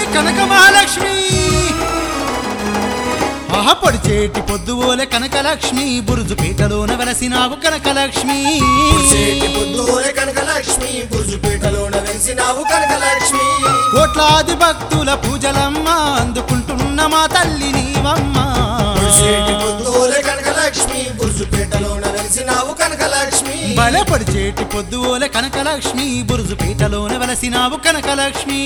కనక మహాలక్ష్మి ఆహ పొడిచేటి పొద్దువోలే కనకలక్ష్మి బురుజు పీటలోన వెలసినావు కనకలక్ష్మి చేటి పొద్దులే కనకలక్ష్మి బురుజుపేటలోన వెలిసినావు కనకలక్ష్మి కోట్లాది భక్తుల పూజలమ్మ అందుకుంటున్న మా తల్లి నీవమ్మ చేటి పొద్దులే కనకలక్ష్మి బురుజుపేటలోన వెలిసినావు కనకలక్ష్మి బలే పొడిచేటి పొద్దువోలే కనకలక్ష్మి బురుజు పీటలోన వెలసినావు కనకలక్ష్మి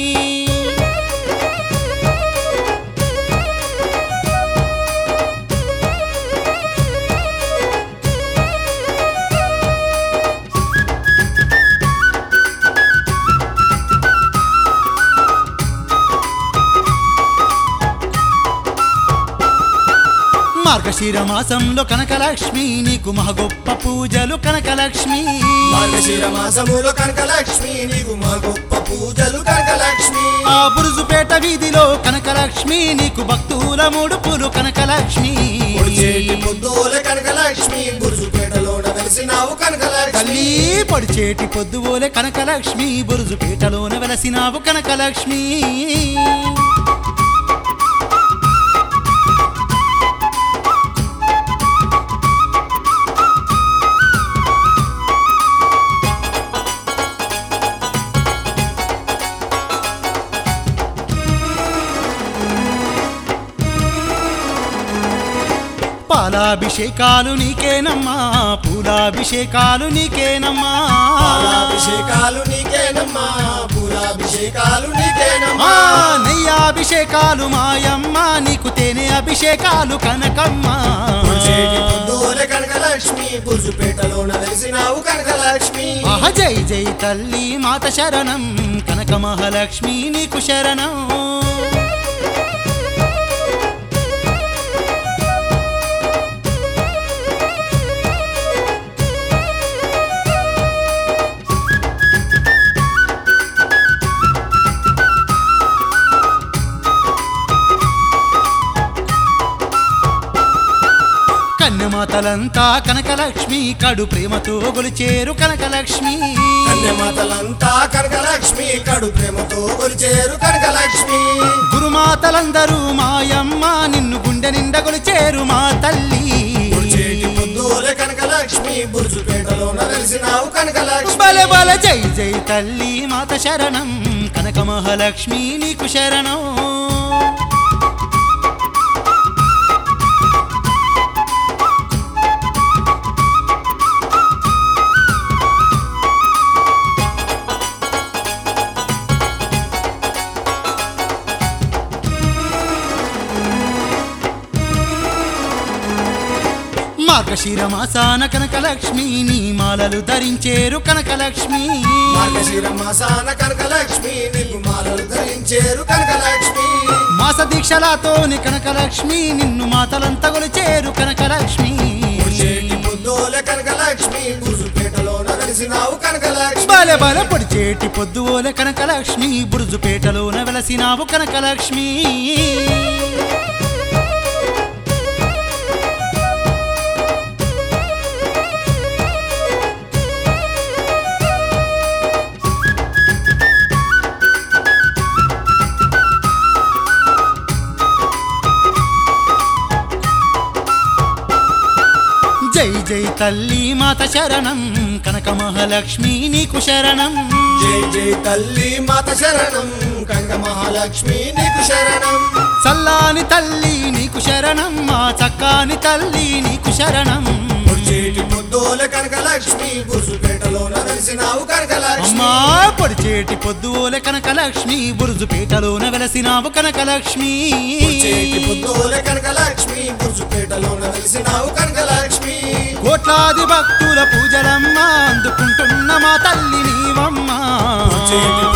మార్గశిర మాసంలో కనకలక్ష్మి నీకు మహ గొప్ప పూజలు కనకలక్ష్మి మార్గశిర మాసములో కనకలక్ష్మి నీకు మా గొప్ప పూజలు కనకలక్ష్మి ఆ బురుజుపేట వీధిలో కనకలక్ష్మి నీకు భక్తుల ముడుపులు కనకలక్ష్మి చేటి పొద్దులే కనకలక్ష్మి బురుజుపేటలోన వెలిసినావు కనకలక్ష్మి తల్లి పొడిచేటి పొద్దువోలే కనకలక్ష్మి బురుజుపేటలోన వెలసినావు కనకలక్ష్మి పాలాభిషేకాలు నీకేనమ్మా పూలాభిషేకాలు నీకేనమ్మా పాలాభిషేకాలు నీకేనమ్మా పూలాభిషేకాలు నీకేనమ్మా ఆ నెయ్యాభిషేకాలు మాయమ్మ నీకు తేనె అభిషేకాలు కనకమ్మ చేటి పొద్దులే కనకలక్ష్మి బురుజుపేటలోన వెలిసినావు కనకలక్ష్మి ఆహ జై జై తల్లి మాత శరణం కనక మహాలక్ష్మి నీకు శరణం కన్యమాతలంతా కనకలక్ష్మి కడు ప్రేమతో గొలిచేరు కనకలక్ష్మి కన్యమాతలంతా కనకలక్ష్మి కడు ప్రేమతో కొలిచేరు కనకలక్ష్మి గురుమాతలందరూ మాయమ్మ నిన్ను గుండె నిండా గొలిచేరు మా తల్లి చేటి పొద్దులే కనకలక్ష్మి బురుజుపేటలోన వెలిసినావు కనకలక్ష్మి బల బల జై జై తల్లి మాత శరణం కనక మహాలక్ష్మి నీకు శరణం మార్గశిర మాసాన కనకలక్ష్మి నీ మాలలు ధరించేరు కనకలక్ష్మి మార్గశిర మాసాన కనకలక్ష్మి నీకు మాలలు ధరించేరు కనకలక్ష్మి మాస దీక్షలతోని కనకలక్ష్మి నిన్ను మాతలంతా గొలిచేరు కనకలక్ష్మి చేటి పొద్దులే కనకలక్ష్మి బురుజుపేటలోన వెలిసినావు కనకలక్ష్మి బల బల పొడిచేటి పొద్దువోలే కనకలక్ష్మి బురుజుపేటలోన వెలసినావు కనకలక్ష్మి జై జై తల్లి మాత శరణం కనక మహాలక్ష్మి నీకు శరణం జై జై తల్లి మాత శరణం కనక మహాలక్ష్మి నీకు శరణం చల్లాని తల్లి నీకు శరణం మా చక్కాని తల్లి నీకు శరణం చేటి పొద్దులే కనకలక్ష్మి బురుజుపేటలోన వెలిసినావు కనకలక్ష్మి అమ్మా పొడిచేటి పొద్దువోలే కనకలక్ష్మి బురుజుపేటలోన వెలసినావు కనకలక్ష్మి చేటి పొద్దులే కనకలక్ష్మి బురుజుపేటలోన వెలిసినావు కనకలక్ష్మి కోట్లాది భక్తుల పూజలమ్మ అందుకుంటున్న మా తల్లి నీవమ్మ చేటి